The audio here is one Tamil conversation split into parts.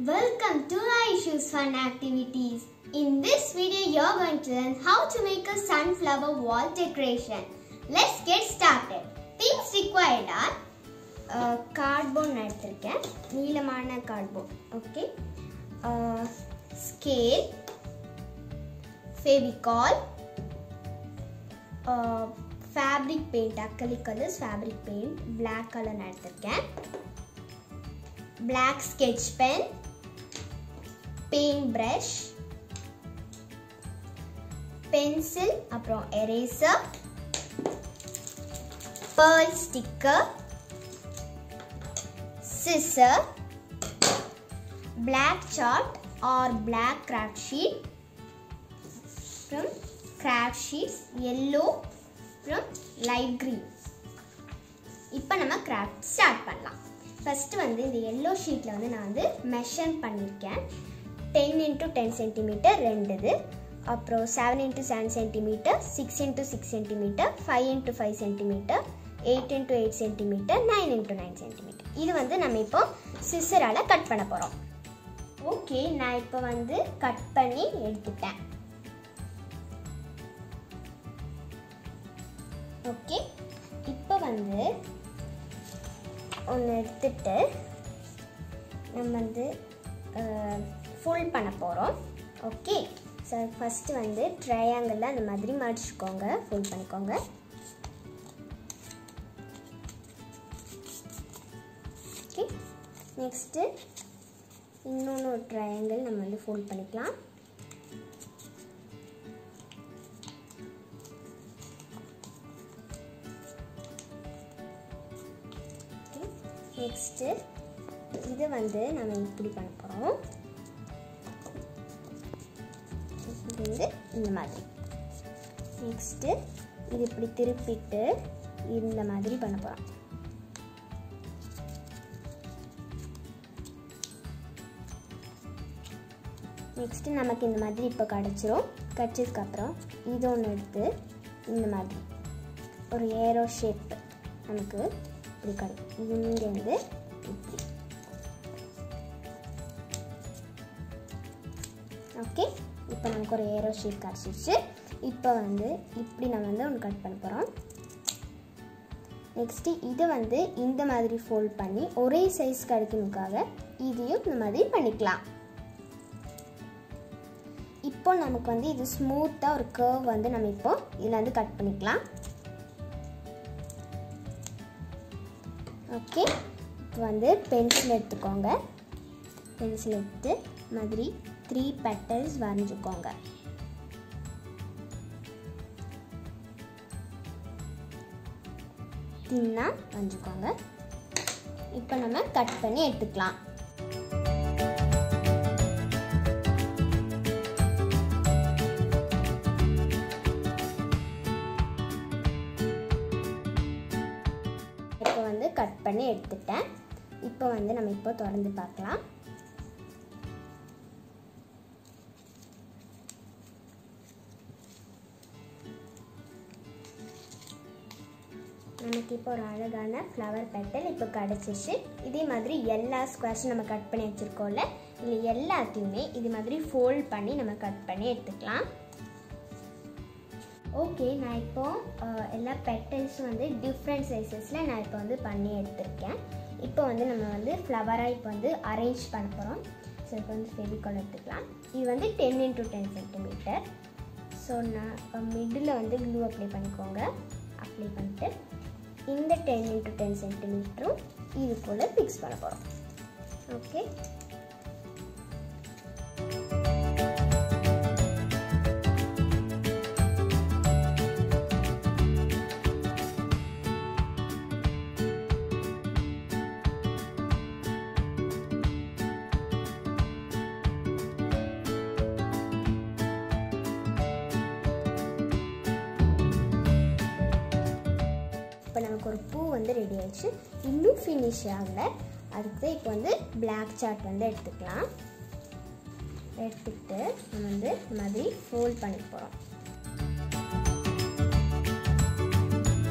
Welcome to iShoes Fun Activities. In this video, you're going to learn how to make a sunflower wall decoration. Let's get started. Things required are cardboard நான் எடுத்திருக்கேன் நீளமான cardboard okay scale Fevicol fabric paint acrylic colours fabric paint black colour நான் எடுத்திருக்கேன் black sketch pen, paint brush, pencil, அப்புறம் eraser, pearl sticker, scissor, black chart or black craft sheet, from craft sheets, yellow, from light green. இப்போ நம்ம கிராஃப்ட் ஸ்டார்ட் பண்ணலாம் ஃபஸ்ட்டு வந்து இந்த எல்லோ ஷீட்டில் வந்து நான் வந்து மெஷர் பண்ணியிருக்கேன் டென் இன்ட்டு டென் சென்டிமீட்டர் ரெண்டுது அப்புறம் seven into seven centimetre six into six centimetre five into five centimetre eight into eight centimetre nine into nine centimetre இது வந்து நம்ம இப்போ சிசரால் கட் பண்ண போகிறோம் ஓகே நான் இப்போ வந்து கட் பண்ணி எடுத்துட்டேன் ஓகே இப்போ வந்து ஒன்று எடுத்துட்டு நம்ம வந்து ஃபுல் பண்ண போகிறோம் ஓகே ஸோ ஃபஸ்ட்டு வந்து ட்ரையாங்கிளில் அந்த மாதிரி மடிச்சுக்கோங்க ஃபுல் பண்ணிக்கோங்க ஓகே நெக்ஸ்ட்டு இன்னொன்று ஒரு ட்ரையாங்கிள் நம்ம வந்து ஃபோல்ட் பண்ணிக்கலாம் நெக்ஸ்ட்டு இது வந்து நம்ம இப்படி பண்ண போகிறோம் இது வந்து இந்த மாதிரி நெக்ஸ்ட்டு இது இப்படி திருப்பிட்டு இந்த மாதிரி பண்ண போகிறோம் நெக்ஸ்ட்டு நமக்கு இந்த மாதிரி இப்போ கிடச்சிரும் கிடச்சதுக்கப்புறம் இது ஒன்று எடுத்து இந்த மாதிரி ஒரு ஏரோ ஷேப் நமக்கு இப்படி கிடைக்கும் இங்கேருந்து இப்படி ஓகே இப்போ நமக்கு ஒரு ஏரோ ஷீட் கிடச்சிருச்சு இப்போ வந்து இப்படி நம்ம வந்து ஒன்று கட் பண்ண போகிறோம் நெக்ஸ்ட்டு இதை வந்து இந்த மாதிரி ஃபோல்ட் பண்ணி ஒரே சைஸ் கிடைக்கணுக்காக இதையும் இந்த மாதிரி பண்ணிக்கலாம் இப்போ நமக்கு வந்து இது ஸ்மூத்தாக ஒரு கர்வ் வந்து நம்ம இப்போ இதில் வந்து கட் பண்ணிக்கலாம் ஓகே இப்போ வந்து பென்சில் எடுத்துக்கோங்க பென்சில் எடுத்து மாதிரி த்ரீ பெட்டல்ஸ் வரைஞ்சிக்கோங்க தின்னா வரைஞ்சிக்கோங்க இப்போ நம்ம கட் பண்ணி எடுத்துக்கலாம் இப்போ வந்து கட் பண்ணி எடுத்துட்டேன் இப்போ வந்து நம்ம இப்போ திறந்து பார்க்கலாம் நமக்கு இப்போ ஒரு அழகான ஃப்ளவர் பெட்டல் இப்போ கிடச்சிச்சு இதே மாதிரி எல்லா ஸ்கொயர்ஸும் நம்ம கட் பண்ணி வச்சுருக்கோம்ல இல்லை எல்லாத்தையுமே இது மாதிரி ஃபோல்ட் பண்ணி நம்ம கட் பண்ணி எடுத்துக்கலாம் ஓகே நான் இப்போ எல்லா பெட்டல்ஸும் வந்து டிஃப்ரெண்ட் சைஸஸில் நான் இப்போ வந்து பண்ணி எடுத்திருக்கேன் இப்போ வந்து நம்ம வந்து ஃப்ளவராக இப்போ வந்து அரேஞ்ச் பண்ண போகிறோம் ஸோ இப்போ வந்து ஃபெவிகால் எடுத்துக்கலாம் இது வந்து ten into ten centimetre so நான் இப்போ மிடில் வந்து க்ளூ அப்ளை பண்ணிக்கோங்க அப்ளை பண்ணிட்டு இந்த டென் இன்ட்டு டென் சென்டிமீட்டரும் இதுக்குள்ளே ஃபிக்ஸ் பண்ண போகிறோம் ஓகே இப்போ நமக்கு ஒரு பூ வந்து ரெடி ஆயிடுச்சு இன்னும் ஃபினிஷ் ஆகலை அதுக்கு இப்போ வந்து பிளாக் சார்ட் வந்து எடுத்துக்கலாம் எடுத்துக்கிட்டு நம்ம வந்து இந்த மாதிரி ஃபோல்ட் பண்ணி போகிறோம்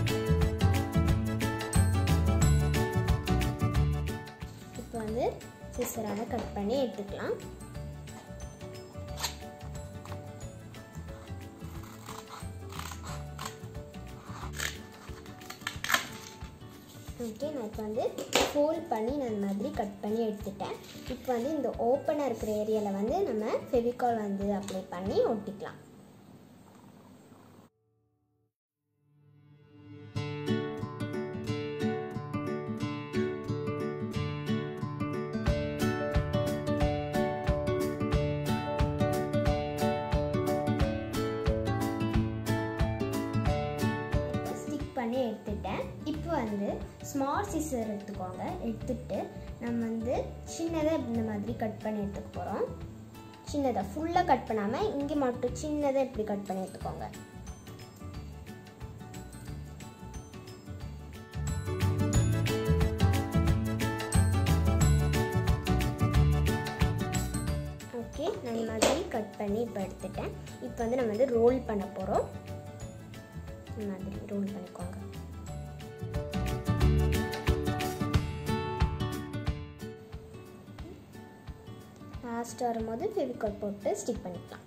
இப்போ வந்து சிசரால் கட் பண்ணி எடுத்துக்கலாம் ஓகே நான் இப்போ வந்து ஃபோல்ட் பண்ணி நான் இந்த மாதிரி கட் பண்ணி எடுத்துட்டேன் இப்போ வந்து இந்த ஓப்பனாக இருக்கிற ஏரியாவில் வந்து நம்ம ஃபெவிகால் வந்து அப்ளை பண்ணி ஒட்டிக்கலாம் ஸ்டிக் பண்ணி எடுத்துட்டேன் இப்போ வந்து ஸ்மால் சிசர் எடுத்துக்கோங்க எடுத்துட்டு நம்ம வந்து சின்னதாக இந்த மாதிரி கட் பண்ணி எடுத்துக்க போகிறோம் சின்னதாக ஃபுல்லாக கட் பண்ணாமல் இங்கே மட்டும் சின்னதாக இப்படி கட் பண்ணி எடுத்துக்கோங்க ஓகே நான் இந்த மாதிரி கட் பண்ணி இப்போ எடுத்துட்டேன் இப்போ வந்து நம்ம வந்து ரோல் பண்ண போகிறோம் இந்த மாதிரி ரோல் பண்ணிக்கோங்க லாஸ்ட் வரும்போது ஃபெவிகால் போட்டு ஸ்டிக் பண்ணிக்கலாம்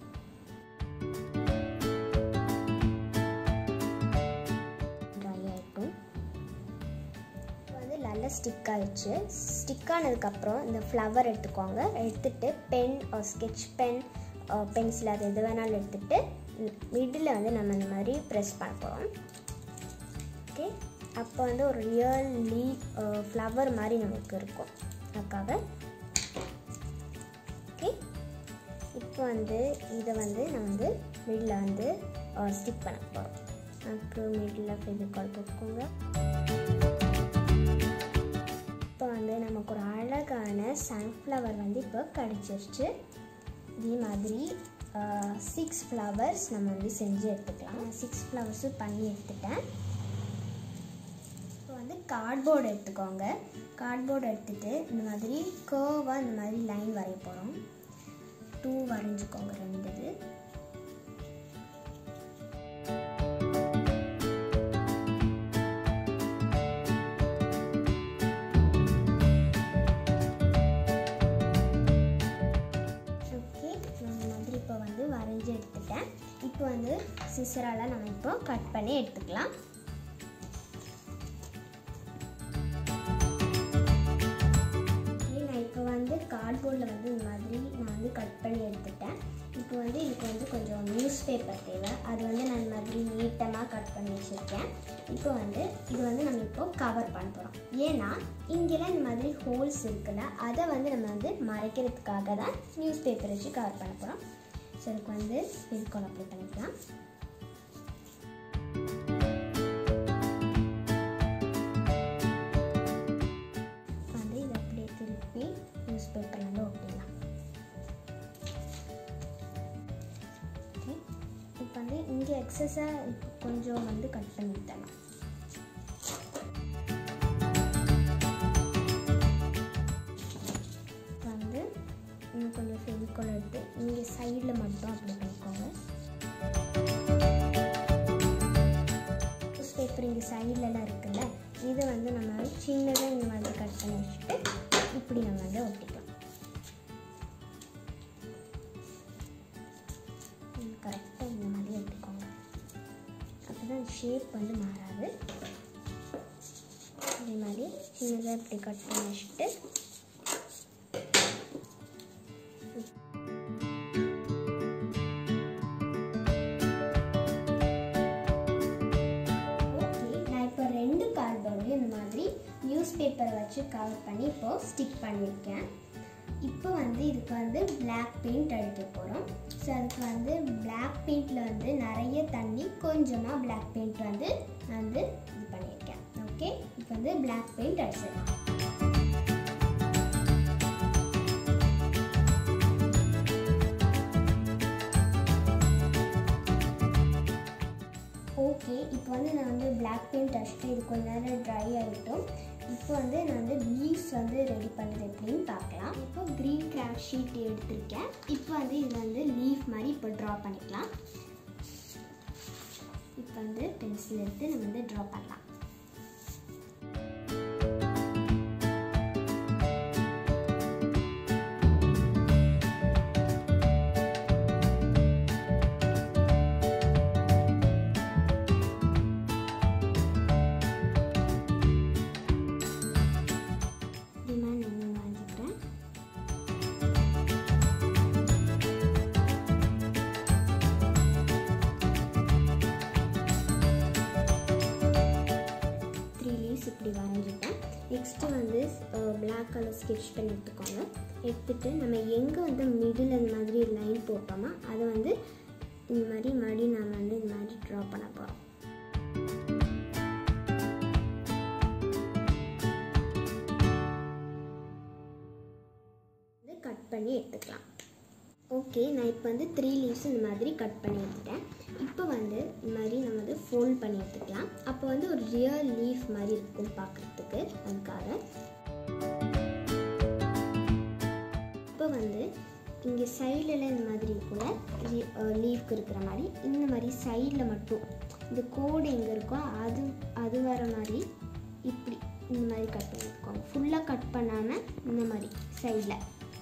ட்ரை ஆகிட்டும் வந்து நல்லா ஸ்டிக் ஆயிடுச்சு ஸ்டிக் ஆனதுக்கப்புறம் இந்த ஃப்ளவர் எடுத்துக்கோங்க எடுத்துட்டு பென் ஸ்கெட்ச் பென் பென்சில் அது எது வேணாலும் எடுத்துட்டு மிடில் வந்து நம்ம இந்த மாதிரி ப்ரெஸ் பண்ண போகிறோம் ஓகே அப்போ வந்து ஒரு ரியல் லீ ஃப்ளவர் மாதிரி நமக்கு இருக்கும் அதுக்காக ஓகே இப்போ வந்து இதை வந்து நம்ம வந்து மிடில் வந்து ஸ்டிக் பண்ண போகிறோம் அதுக்கு மிடில் ஃபெவிகால் போட்டுக்கோங்க இப்போ வந்து நமக்கு ஒரு அழகான சன்ஃப்ளவர் வந்து இப்போ கிடச்சிருச்சு இதே மாதிரி சிக்ஸ் ஃப்ளவர்ஸ் நம்ம வந்து செஞ்சு எடுத்துக்கலாம் சிக்ஸ் ஃப்ளவர்ஸும் பண்ணி எடுத்துட்டேன் இப்போ வந்து கார்ட்போர்டு எடுத்துக்கோங்க கார்ட்போர்டு எடுத்துகிட்டு இந்த மாதிரி கேர்வாக இந்த மாதிரி லைன் வரைய போகிறோம் டூ வரைஞ்சிக்கோங்க ரெண்டு இது ஓகே நான் இந்த மாதிரி இப்போ வந்து வரைஞ்சி எடுத்துட்டேன் இப்போ வந்து சிசரால் நம்ம இப்போ கட் பண்ணி எடுத்துக்கலாம் Okay, நான் இப்போ வந்து கார்ட்போர்டில் வந்து இந்த மாதிரி நான் வந்து கட் பண்ணி எடுத்துட்டேன் இப்போ வந்து இதுக்கு வந்து கொஞ்சம் நியூஸ் பேப்பர் தேவை அது வந்து நான் இந்த மாதிரி நீட்டமாக கட் பண்ணி வச்சுருக்கேன் இப்போ வந்து இது வந்து நம்ம இப்போ கவர் பண்ண போகிறோம் ஏன்னா இங்கெல்லாம் இந்த மாதிரி ஹோல்ஸ் இருக்குல்ல அதை வந்து நம்ம வந்து மறைக்கிறதுக்காக தான் நியூஸ் பேப்பர் வச்சு கவர் பண்ண போகிறோம் ஸோ இதுக்கு வந்து ஃபெவிகால் அப்ளை பண்ணிக்கலாம் வந்து இதை அப்படியே திருப்பி நியூஸ் பேப்பரில் வந்து ஒட்டிடலாம் ஓகே இப்போ வந்து இங்கே எக்ஸஸாக கொஞ்சம் வந்து கட் பண்ணி விட்டலாம் இப்போ வந்து இன்னும் கொஞ்சம் ஃபெவிகால் எடுத்து இங்கே சைடில் மட்டும் அப்ளை பண்ணிக்கோங்க நியூஸ் பேப்பர் இங்கே சைட்லலாம் இருக்குல்ல இதை வந்து நம்ம சின்னதாக இந்த மாதிரி கட் பண்ணி வச்சுட்டு இப்படி நம்ம வந்து ஒட்டிக்கலாம் கரெக்டாக இந்த மாதிரி ஒட்டிக்கோங்க அப்போ தான் ஷேப் வந்து மாறாது அதே மாதிரி சின்னதாக இப்படி கட் பண்ணி வச்சுட்டு ஓகே நான் இப்போ ரெண்டு கார்ட்போர்டையும் இந்த மாதிரி நியூஸ் பேப்பரை வச்சு கவர் பண்ணி இப்போ ஸ்டிக் பண்ணியிருக்கேன் இப்போ வந்து இதுக்கு வந்து பிளாக் பெயிண்ட் அடிக்க போகிறோம் ஸோ அதுக்கு வந்து பிளாக் பெயிண்டில் வந்து நிறைய தண்ணி கொஞ்சமாக பிளாக் பெயிண்ட் வந்து நான் வந்து இது பண்ணியிருக்கேன் ஓகே இப்போ வந்து பிளாக் பெயிண்ட் அடிச்சிடலாம் ஓகே இப்போ வந்து நான் வந்து பிளாக் பெயிண்ட் அடிச்சுட்டு இது கொஞ்ச நேரம் ட்ரை ஆகிட்டும் இப்போ வந்து நான் வந்து லீவ்ஸ் வந்து ரெடி பண்ணுறது எப்படின்னு பார்க்கலாம் இப்போ க்ரீன் கிராஃப்ட் ஷீட் எடுத்திருக்கேன் இப்போ வந்து இது வந்து லீஃப் மாதிரி இப்போ ட்ரா பண்ணிக்கலாம் இப்போ வந்து பென்சில் எடுத்து நம்ம வந்து ட்ரா பண்ணலாம் பிளாக் கலர் ஸ்கெட்ச் பண்ணி எடுத்துக்கோங்க எடுத்துட்டு நம்ம எங்கே வந்து மிடில் இந்த மாதிரி லைன் போட்டோமோ அதை வந்து இந்த மாதிரி மறுபடியும் நம்ம வந்து இந்த மாதிரி ட்ரா பண்ண போகிறோம் வந்து கட் பண்ணி எடுத்துக்கலாம் ஓகே நான் இப்போ வந்து த்ரீ லீவ்ஸ் இந்த மாதிரி கட் பண்ணி எடுத்துட்டேன் இப்போ வந்து இந்த மாதிரி நம்ம வந்து ஃபோல்ட் பண்ணி எடுத்துக்கலாம் அப்போ வந்து ஒரு ரியல் லீஃப் மாதிரி இருக்கும் பார்க்குறதுக்கு அதுக்காக இப்போ வந்து இங்கே சைடில் இந்த மாதிரி இருக்கும்ல லீஃப்க்கு இருக்கிற மாதிரி இந்த மாதிரி சைடில் மட்டும் இந்த கோடு எங்கே இருக்கோ அது அது வர மாதிரி இப்படி இந்த மாதிரி கட் பண்ணியிருக்கோங்க ஃபுல்லாக கட் பண்ணாமல் இந்த மாதிரி சைடில்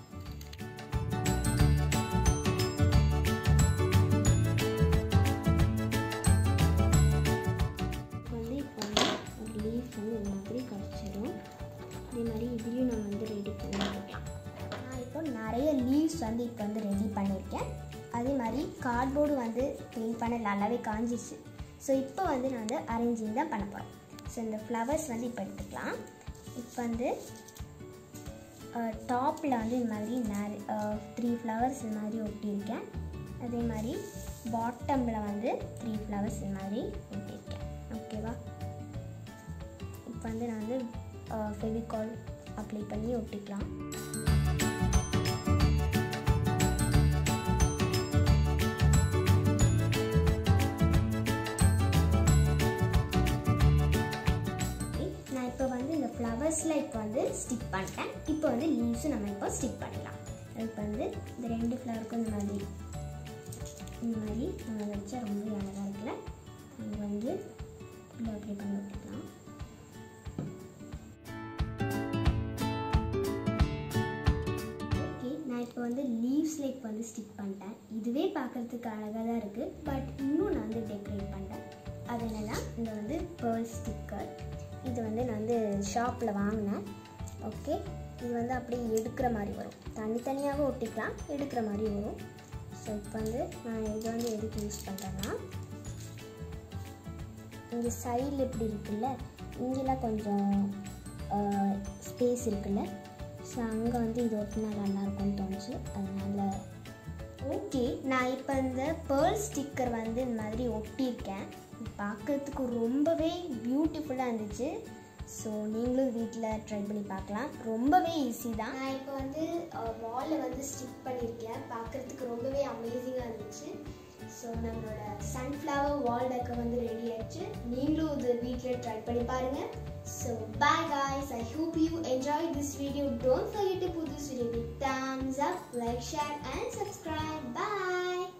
வந்து இப்போ வந்து ஒரு லீஃப் வந்து இந்த மாதிரி கிடச்சிடும் இதே மாதிரி இதையும் நம்ம வந்து ரெடி பண்ணிக்கலாம் நான் இப்போ நிறைய லீவ்ஸ் வந்து இப்போ வந்து ரெடி பண்ணியிருக்கேன் அதே மாதிரி கார்ட்போர்டு வந்து பெயிண்ட் பண்ண நல்லாவே காஞ்சிச்சு ஸோ இப்போ வந்து நான் வந்து அரேஞ்சிங் தான் பண்ண போகிறேன் ஸோ இந்த ஃப்ளவர்ஸ் வந்து இப்போ எடுத்துக்கலாம் இப்போ வந்து டாப்பில் வந்து இந்த மாதிரி நிறைய த்ரீ ஃப்ளவர்ஸ் இந்த மாதிரி ஒட்டியிருக்கேன் அதே மாதிரி பாட்டமில் வந்து த்ரீ ஃப்ளவர்ஸ் இந்த மாதிரி ஒட்டியிருக்கேன் ஓகேவா இப்போ வந்து நான் வந்து ஃபெவிகால் அப்ளை பண்ணி ஒட்டிக்கலாம் நான் இப்போ வந்து இந்த ஃப்ளவர்ஸில் இப்போ வந்து ஸ்டிக் பண்ணிட்டேன் இப்போ வந்து லீவ்ஸும் நம்ம இப்போ ஸ்டிக் பண்ணிடலாம் இப்போ வந்து இந்த ரெண்டு ஃப்ளவருக்கும் இந்த மாதிரி இந்த மாதிரி நம்ம வச்சா ரொம்ப அழகாக இருக்குல்ல நம்ம வந்து இப்படி அப்ளை பண்ணி விட்டுக்கலாம் ஓகே நான் இப்போ வந்து லீவ்ஸில் இப்போ வந்து ஸ்டிக் பண்ணிட்டேன் இதுவே பார்க்குறதுக்கு அழகாக தான் இருக்குது பட் இன்னும் நான் வந்து டெக்கரேட் பண்ணிட்டேன் அது என்னென்னா இந்த வந்து பேர்ல் ஸ்டிக்கர் இது வந்து நான் வந்து ஷாப்பில் வாங்கினேன் ஓகே இது வந்து அப்படியே எடுக்கிற மாதிரி வரும் தனித்தனியாக ஒட்டிக்கலாம் எடுக்கிற மாதிரி வரும் ஸோ இப்போ வந்து நான் இதை வந்து எதுக்கு யூஸ் பண்ணுறேன்னா இங்கே சைடில் இப்படி இருக்குல்ல இங்கெல்லாம் கொஞ்சம் ஸ்பேஸ் இருக்குல்ல ஸோ அங்கே வந்து இது ஒட்டினா நல்லாயிருக்கும்னு தோணுச்சு அதனால ஓகே நான் இப்போ இந்த பேர்ல் ஸ்டிக்கர் வந்து இந்த மாதிரி ஒட்டியிருக்கேன் பார்க்கறதுக்கு ரொம்பவே பியூட்டிஃபுல்லாக இருந்துச்சு ஸோ நீங்களும் வீட்டில் ட்ரை பண்ணி பார்க்கலாம் ரொம்பவே ஈஸி தான் நான் இப்போ வந்து வாலில் வந்து ஸ்டிக் பண்ணியிருக்கேன் பார்க்குறதுக்கு ரொம்பவே அமேசிங்காக இருந்துச்சு ஸோ நம்மளோட சன்ஃப்ளவர் வால் டெக்கர் வந்து ரெடி ஆயிடுச்சு நீங்களும் இது வீட்டில் ட்ரை பண்ணி பாருங்கள் so bye guys I hope you enjoyed this video don't forget to put this video with thumbs up like share and subscribe bye